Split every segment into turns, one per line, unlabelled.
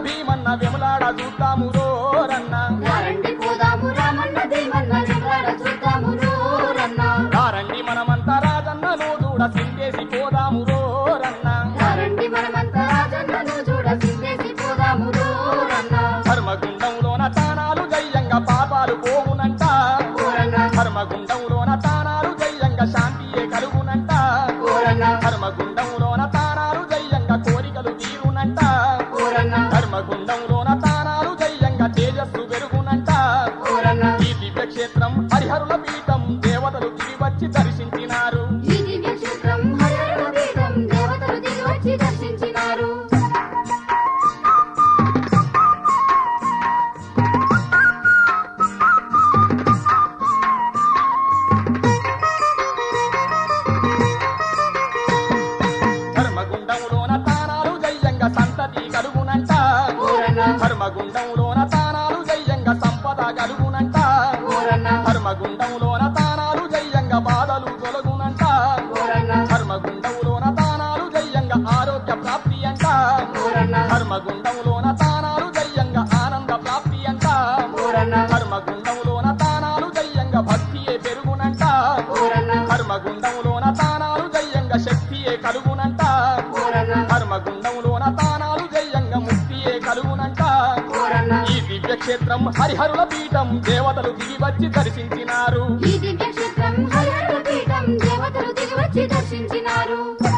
భీమన్న వెములాడ చూద్దాము రోరన్న
రండి పోదాము రామన్న దేవన్న వివరాల చూద్దాము రోరన్న
రండి మనమంతా రాజన్నను చూడ సింగేసి పోదాము రోరన్న
రండి మనమంతా రాజన్నను చూడ సింగేసి పోదాము రోరన్న
ధర్మగుండంలోన తానాలు జయ్యంగా పాపాలు పోవునంట
ఓరన్న
ధర్మగుండంలోన తానాలు జయ్యంగా శాంతియే కలుగునంట
ఓరన్న
ధర్మగుండంలోన తానాలు జయ్యంగా కోరికలు తీరునంట
ఓరన్న
ధర్మగుండంలోన తానాలు జయ్యంగా తేజస్సు పెరుగునంట
ఓరన్న
ఈ దివ్య క్షేత్రం హరిహరుల పీఠం దేవతలు తిరిగి వచ్చి దర్శించినారు
ఈ దివ్య క్షేత్రం హరిహర పీఠం దేవతలు దిగి వచ్చి దర్శించినారు
ధర్మగుండంలోన తానాలు జయ్యంగా సంతతి కలుగునంట
ఓరన్న
ధర్మగుండంలోన తానాలు జయ్యంగా సంపద కలుగునంట
ఓరన్న
ధర్మగుండంలోన తానాలు జయ్యంగా బాధలు తొలగునంట
ఓరన్న
ధర్మగుండంలోన తానాలు జయ్యంగా ఆరోగ్య ప్రాప్తి అంట
ఓరన్న
ధర్మగుండంలోన తానాలు జయ్యంగా ఆనంద ప్రాప్తి అంట
ఓరన్న
ధర్మగుండంలోన తానాలు జయ్యంగా భక్తియే పెరుగునంట
ఓరన్న
ధర్మగుండంలోన తానాలు జయ్యంగా శక్తియే కలుగునంట
ఓరన్న
ధర్మగుండంలోన తానాలు జయ్యంగా ముక్తియే కలుగునంట
ఓరన్న
ఈ దివ్య క్షేత్రం హరిహరుల పీఠం దేవతలు దిగి వచ్చి దర్శించినారు
ఈ దివ్య క్షేత్రం హరిహర పీఠం దేవతలు దిగి వచ్చి దర్శించినారు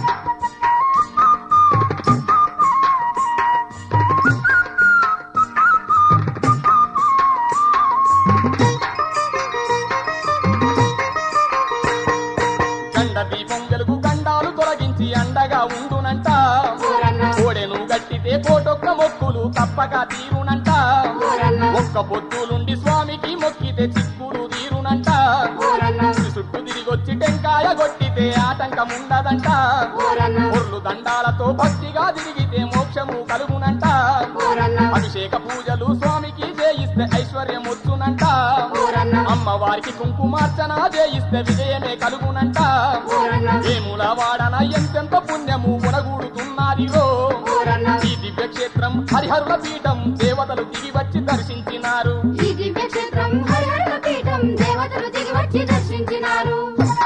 గండ దీపం వెలుగు గండాలు తొలగించి అండగా ఉండునంట
ఓరన్న
కోడెను గట్టితే కోటొక్క మొక్కులు తప్పక తీరునంట
ఓరన్న
ఒక్క పొద్దులుండి స్వామికి మొక్కితే చిక్కులు తీరునంట
ఓరన్న
ఊరి చుట్టూ తిరిగొచ్చి టెంకాయ కొట్టితే ఆటంకం ఉండదంట
ఓరన్న
పొర్లు దండాలతో భక్తిగా తిరిగితే మోక్షము కలుగునంట
ఓరన్న
అభిషేక పూజలు స్వామికి చేయిస్తే ఐశ్వర్యం వచ్చునంట
ఓరన్న
అమ్మవారికి కుంకుమార్చన చేయిస్తే విజయమే కలుగునంట
ఓరన్న
ఏముల వాడన ఎంతెంత పుణ్యము ఉనగూడుతున్నది రో
ఓరన్న
ఈ దివ్య క్షేత్రం హరిహరుల పీఠం దేవతలు దిగి వచ్చి దర్శించినారు
ఈ దివ్య క్షేత్రం హరిహర పీఠం దేవతలు దిగి వచ్చి దర్శించినారు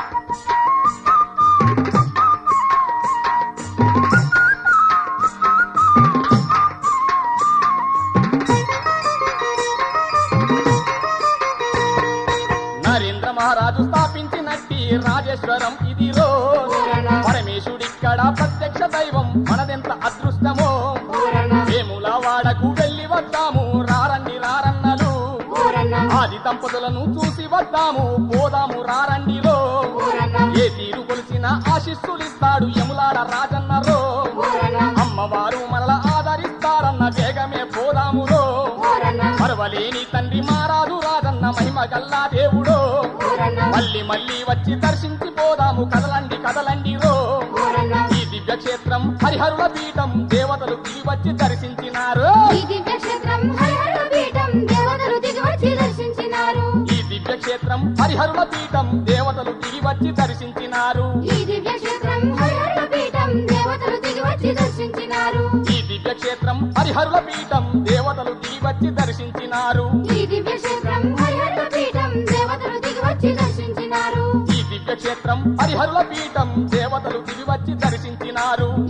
నరేంద్ర మహారాజు స్థాపించినట్టి రాజేశ్వరం ఇది రో
ఓరన్న
పరమేశుడిక్కడ ప్రత్యక్ష దైవం మనదెంత అదృష్టమో
ఓరన్న
వేముల వాడకు వెళ్ళి వద్దాము రారండి రారన్నలు
ఓరన్న
ఆది దంపతులను చూసి వద్దాము పోదాము రారండిలో
ఓరన్న
ఏ తీరు కొలిసిన ఆశిస్సులిస్తాడు యములాడ రాజన్నరో
ఓరన్న
అమ్మవారు మనల ఆదరిస్తారన్న వేగమే పోదామురో
ఓరన్న
మరవలేని తండ్రి మారాదు రాజన్న మహిమ గల్లా దేవుడో
ఓరన్న
మళ్ళీ మళ్ళీ వచ్చి దర్శించి పోదాము కదలండి కదలండి రో
ఓరన్న
ఈ దివ్య క్షేత్రం హరిహరుల పీఠం దేవతలు దిగి వచ్చి దర్శించినారు
ఈ దివ్య క్షేత్రం హరిహర పీఠం దేవతలు దిగి వచ్చి దర్శించినారు
ఈ దివ్య క్షేత్రం హరిహరుల పీఠం దేవతలు దిగి వచ్చి దర్శించినారు
ఈ దివ్య క్షేత్రం హరిహర పీఠం దేవతలు దిగి వచ్చి దర్శించినారు
ఈ దివ్య క్షేత్రం హరిహరుల పీఠం దేవతలు దిగి వచ్చి దర్శించినారు
ఈ దివ్య క్షేత్రం హరిహర పీఠం దేవతలు దిగి వచ్చి దర్శించినారు
ఈ దివ్య క్షేత్రం హరిహరుల పీఠం దేవతలు దిగి వచ్చి దర్శించినారు